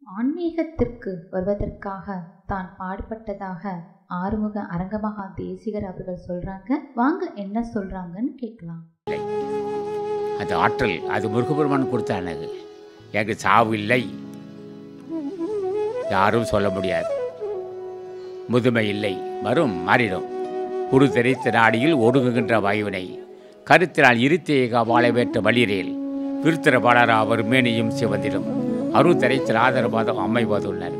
ஆன்மீகத்திற்கு வருவதற்காக தான் பாடுபட்டதாக ஆறுமுக அரங்கமகா தேசிகர் அவர்கள் சொல்றாங்க வாங்க என்ன சொல்றாங்கன்னு கேட்கலாம் அது ஆற்றல் அது முருகபெருமான் கொடுத்தானது எனக்கு சாவு இல்லை யாரும் சொல்ல முடியாது முதுமை இல்லை வரும் மாறிடும் குரு தெரித்த நாடியில் ஒடுங்குகின்ற வாயுவினை கருத்தினால் இருத்தேக வாழ வேற்ற வழிரேல் விருத்திர பாலரா அவர் மேனியும் சிவந்திடும் அரு திரைத்தில் ஆதரவாதம் அமைவதுள்ளனர்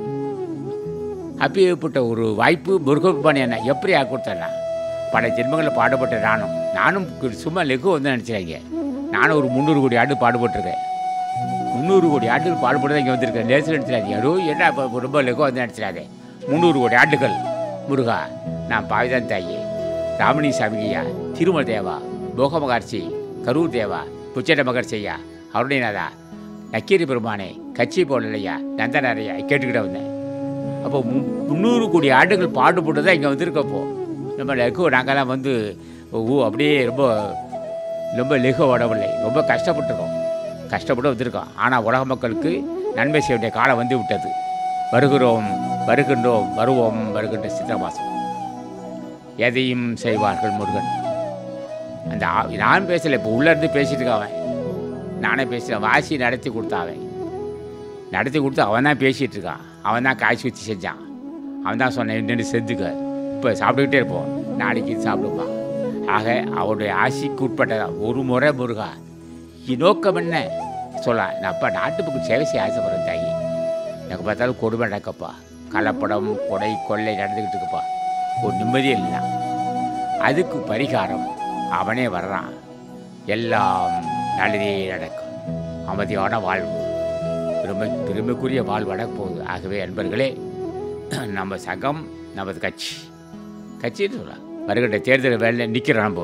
அப்பேற்பட்ட ஒரு வாய்ப்பு முருகப்பன் என்ன எப்படியா கொடுத்தேன்னா பல ஜென்மங்களில் பாடுபட்ட நானும் நானும் கு- சும்மா லெகு வந்து நினச்சிடாங்க நானும் ஒரு முந்நூறு கோடி ஆண்டு பாடுபட்டிருக்கேன் முந்நூறு கோடி ஆண்டுகள் பாடுபட்டு இங்கே வந்திருக்கேன் லேசில் நினச்சிடாது யாரோ என்ன இப்போ ரொம்ப லெகு வந்து நினச்சிடாதே முந்நூறு கோடி ஆண்டுகள் முருகா நான் பாவிதான் தாயி ராமணி சாமிகையா திருமல தேவா போகமகர்ச்சி கரூர் தேவா புச்சட மகர்ச்சியா அருணைநாதா நக்கீரி பெருமானே கட்சி போடலையா நந்தனாரையா கேட்டுக்கிட்ட வந்தேன் அப்போ மு- முந்நூறு கோடி ஆண்டுகள் பாடுபட்டு தான் இங்கே வந்திருக்கப்போ நம்ம லெகு நாங்கள்லாம் வந்து ஊ அப்படியே ரொம்ப ரொம்ப லெகு உடவில்லை ரொம்ப கஷ்டப்பட்டிருக்கோம் கஷ்டப்பட்டு வந்திருக்கோம் ஆனால் உலக மக்களுக்கு நன்மை செய்ய வேண்டிய காலம் வந்து விட்டது வருகிறோம் வருகின்றோம் வருவோம் வருகின்ற சித்திரை மாதம் எதையும் செய்வார்கள் முருகன் அந்த ஆ- நான் பேசலை இப்போ உள்ளேருந்து பேசிட்டு இருக்கான் அவன் நானே பேசுகிறேன் வாசி நடத்தி கொடுத்தாவன் நடத்தி கொடுத்து அவன் தான் பேசிகிட்டு இருக்கான் அவன் தான் காய்ச்சி ஊற்றி செஞ்சான் அவன் தான் சொன்னேன் நின்று செஞ்சுக்க இப்போ சாப்பிட்டுக்கிட்டே இருப்போம் நாளைக்கு இது சாப்பிடுப்பான் ஆக அவருடைய ஆசைக்கு உட்பட்டதான் ஒரு முறை முருகா இ- நோக்கம் என்ன சொல்ல நான் அப்பா நாட்டுப்புக்கு சேவை செய்ய ஆசைப்படுறேன் தாயி எனக்கு பார்த்தாலும் கொடுமை நடக்கப்பா கலப்படம் கொடை கொள்ளை நடந்துக்கிட்டு இருக்குப்பா ஒரு நிம்மதியே இல்லை அதுக்கு பரிகாரம் அவனே வர்றான் எல்லாம் நல்லதே நடக்கும் அமைதியான வாழ்வு பெருமை பெருமைக்குரிய வாழ்வு நடக்கப் போகுது ஆகவே அன்பர்களே நம்ம சங்கம் நமது கட்சி கட்சின்னு சொல்லலாம் வருகின்ற தேர்தல் வேலை நிற்கிறோம் நம்ம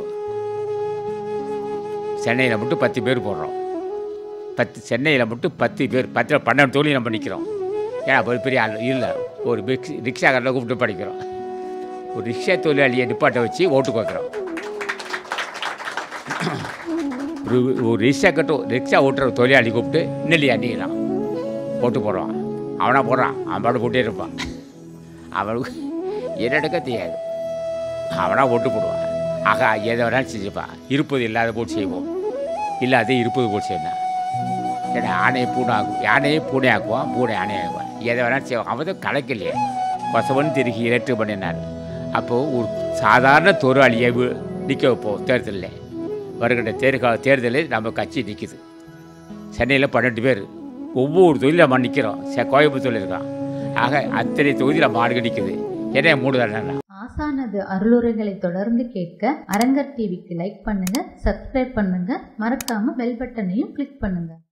சென்னையில் மட்டும் பத்து பேர் போடுறோம் பத்து சென்னையில் மட்டும் பத்து பேர் பத்தில் பன்னெண்டு தொழில் நம்ம நிற்கிறோம் ஏன்னா ஒரு பெரிய ஆள் இல்லை ஒரு பிக்ஸ் ரிக்ஷாக்காரனை கூப்பிட்டு படிக்கிறோம் ஒரு ரிக்ஷா தொழிலாளியை நிப்பாட்ட வச்சு ஓட்டு வைக்கிறோம் ஒரு ஒரு ரிக்ஷா கட்டும் ரிக்ஷா ஓட்டுற தொழிலாளி கூப்பிட்டு நெல்லி அண்ணிக்கிறான் ஓட்டு போடுவான் அவனா போடுறான் அவன் பாட்டு போட்டே இருப்பான் அவனுக்கு என்ன எடுக்க தெரியாது அவனா ஓட்டு போடுவான் ஆக எதை வேணாலும் செஞ்சுப்பான் இருப்பது இல்லாத போட்டு செய்வோம் இல்லாத இருப்பது போட்டு செய்யணும் ஏன்னா ஆணையை பூனை ஆக்கும் யானையை பூனை ஆக்குவான் பூனை ஆணையை ஆக்குவான் எதை வேணாலும் செய்வான் அவன் தான் கலக்கலையே கொசவன் திருகி இரட்டு பண்ணினார் அப்போது ஒரு சாதாரண தொழிலாளியை நிற்க வைப்போம் தேர்தலில் வருகின்ற தேர்கா தேர்தலில் நம்ம கட்சி நிற்கிது சென்னையில் பன்னெண்டு பேர் ஒவ்வொரு தொழிலும் நம்ம நிற்கிறோம் சே கோயம்புத்தூரில் இருக்கான் ஆக அத்தனை தொகுதியில் நம்ம ஆடுக நிற்குது என்ன மூணு தானே ஆசானது அருளுரைகளை தொடர்ந்து கேட்க அரங்கர் டிவிக்கு லைக் பண்ணுங்க சப்ஸ்கிரைப் பண்ணுங்க மறக்காம பெல் பட்டனையும் கிளிக் பண்ணுங்க